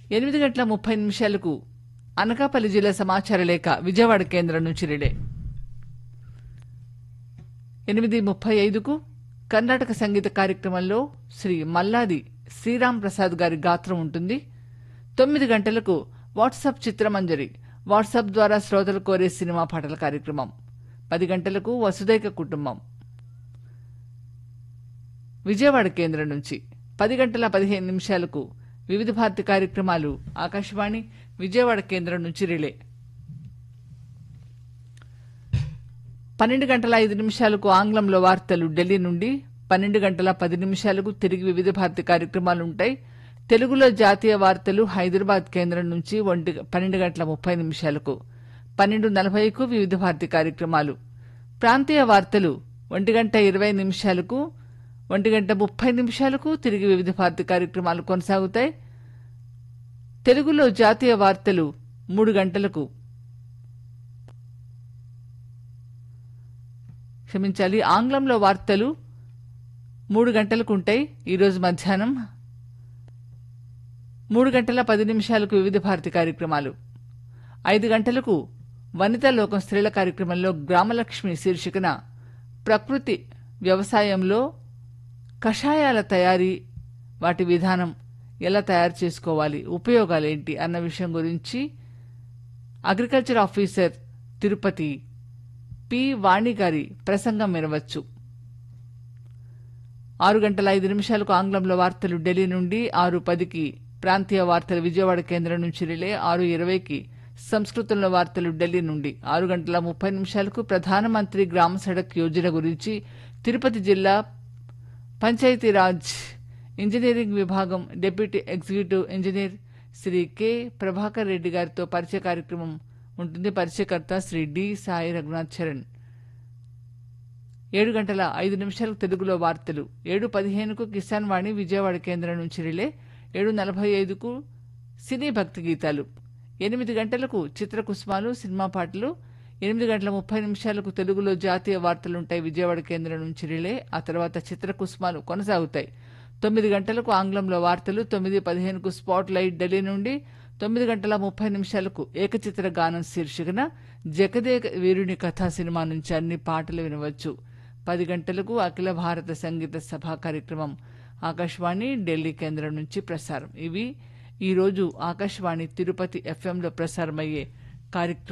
ఎనిమిది గంటల ముప్పై నిమిషాలకు అనకాపల్లి జిల్లా సమాచార లేఖ విజయవాడ కేంద్రం నుంచి రిలే ఎనిమిది ముప్పై ఐదుకు కర్ణాటక సంగీత కార్యక్రమంలో శ్రీ మల్లాది శ్రీరామ్ ప్రసాద్ గారి గాత్రం ఉంటుంది తొమ్మిది గంటలకు వాట్సాప్ చిత్రమంజరి వాట్సాప్ ద్వారా శ్రోతలు కోరే సినిమా పాటల కార్యక్రమం పది గంటలకు వసుదైక కుటుంబం విజయవాడ కేంద్రం నుంచి పది గంటల పదిహేను నిమిషాలకు వివిధ భారతి కార్యక్రమాలు ఆకాశవాణి విజయవాడ కేంద్రం నుంచి రిలే పన్నెండు గంటల ఐదు నిమిషాలకు ఆంగ్లంలో వార్తలు ఢిల్లీ నుండి పన్నెండు గంటల పది నిమిషాలకు తిరిగి వివిధ భారతి కార్యక్రమాలు ఉంటాయి తెలుగులో జాతీయ వార్తలు హైదరాబాద్ కేంద్రం నుంచి ఒంటి పన్నెండు గంటల ముప్పై నిమిషాలకు పన్నెండు నలభైకు వివిధ భారతి కార్యక్రమాలు ప్రాంతీయ వార్తలు ఒంటి గంట ఇరవై నిమిషాలకు ఒంటి గంట ముప్పై నిమిషాలకు తిరిగి వివిధ భారతి కార్యక్రమాలు కొనసాగుతాయి తెలుగులో జాతీయ వార్తలు మూడు గంటలకు క్షమించాలి ఆంగ్లంలో వార్తలు మూడు గంటలకు ఉంటాయి ఈరోజు మధ్యాహ్నం మూడు గంటల పది నిమిషాలకు వివిధ భారతి కార్యక్రమాలు ఐదు గంటలకు వనితా లోకం స్త్రీల కార్యక్రమంలో గ్రామలక్ష్మి శీర్షికన ప్రకృతి వ్యవసాయంలో కషాయాల తయారీ వాటి విధానం ఎలా తయారు చేసుకోవాలి ఉపయోగాలేంటి అన్న విషయం గురించి agriculture officer Tirupati P Vani గారి ప్రసంగం వినవచ్చు ఆరు గంటల ఐదు నిమిషాలకు ఆంగ్లంలో వార్తలు ఢిల్లీ నుండి ఆరు పదికి ప్రాంతీయ వార్తలు విజయవాడ కేంద్రం నుంచి రిలే ఆరు ఇరవైకి సంస్కృతంలో వార్తలు ఢిల్లీ నుండి ఆరు గంటల ముప్పై నిమిషాలకు ప్రధానమంత్రి గ్రామ సడక్ యోజన గురించి తిరుపతి జిల్లా పంచాయతీరాజ్ ఇంజనీరింగ్ విభాగం deputy executive engineer Shri K Prabhakar Reddy గారితో పరిచయ కార్యక్రమం ఉంటుంది పరిచయకర్త శ్రీ డి సాయి రఘునాథ్ చరణ్ ఏడు గంటల ఐదు నిమిషాలకు తెలుగులో వార్తలు ఏడు పదిహేనుకు కిసాన్ వాణి విజయవాడ కేంద్రం నుంచి రిలే ఏడు నలభై ఐదుకు సినీ భక్తి గీతాలు ఎనిమిది గంటలకు చిత్రకుసుమాలు సినిమా పాటలు ఎనిమిది గంటల ముప్పై నిమిషాలకు తెలుగులో జాతీయ వార్తలుంటాయి విజయవాడ కేంద్రం నుంచి రిలే ఆ తర్వాత చిత్రకుసుమాలు కొనసాగుతాయి తొమ్మిది గంటలకు ఆంగ్లంలో వార్తలు తొమ్మిది పదిహేనుకు స్పాట్ లైట్ ఢిల్లీ నుండి తొమ్మిది గంటల ముప్పై నిమిషాలకు ఏకచిత్ర గానం శీర్షికన జగదేక వీరుని కథా సినిమా నుంచి అన్ని పాటలు వినవచ్చు పది గంటలకు అఖిల భారత సంగీత సభా కార్యక్రమం ఆకాశవాణి ఢిల్లీ కేంద్రం నుంచి ప్రసారం ఇవి ఈరోజు ఆకాశవాణి తిరుపతి ఎఫ్ఎంలో ప్రసారమయ్యే కార్యక్రమం